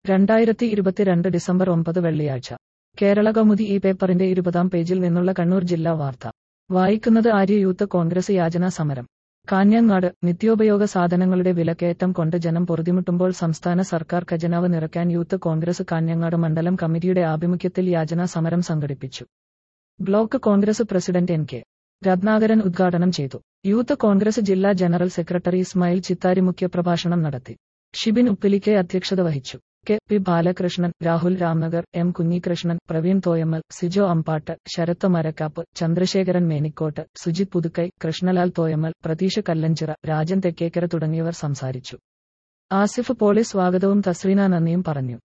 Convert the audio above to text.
രണ്ടായിരത്തി ഇരുപത്തിരണ്ട് ഡിസംബർ ഒമ്പത് വെള്ളിയാഴ്ച കേരള കൗമുദി ഈ പേപ്പറിന്റെ ഇരുപതാം പേജിൽ നിന്നുള്ള കണ്ണൂർ ജില്ലാ വാർത്ത വായിക്കുന്നത് ആര്യ യൂത്ത് കോൺഗ്രസ് യാചനാ സമരം കാഞ്ഞങ്ങാട് നിത്യോപയോഗ സാധനങ്ങളുടെ വിലക്കയറ്റം കൊണ്ട് ജനം പൊറുതിമുട്ടുമ്പോൾ സംസ്ഥാന സർക്കാർ ഖജനാവ് നിറയ്ക്കാൻ യൂത്ത് കോൺഗ്രസ് കാഞ്ഞങ്ങാട് മണ്ഡലം കമ്മിറ്റിയുടെ ആഭിമുഖ്യത്തിൽ യാചനാ സമരം സംഘടിപ്പിച്ചു block Congress president N K Ratnakaran ഉദ്ഘാടനം ചെയ്തു യൂത്ത് കോൺഗ്രസ് ജില്ലാ ജനറൽ സെക്രട്ടറി ഇസ്മായിൽ ചിത്താരി മുഖ്യപ്രഭാഷണം നടത്തി ഷിബിൻ ഉപ്പിലിക്കെ അധ്യക്ഷത വഹിച്ചു K P Balakrishnan Rahul Ramnagar M Kunhikrishnan Praveen Thoyammal Sijo Ambatt Sarath Marakkap Chandrasekharan Menikkot Sujith Puthukkai Krishnalal Thoyammal Pratheesh Kallanchira Rajan Thekkekkara തുടങ്ങിയവർ സംസാരിച്ചു ആസിഫ് പോളി സ്വാഗതവും തസ്രീന നന്ദിയും പറഞ്ഞു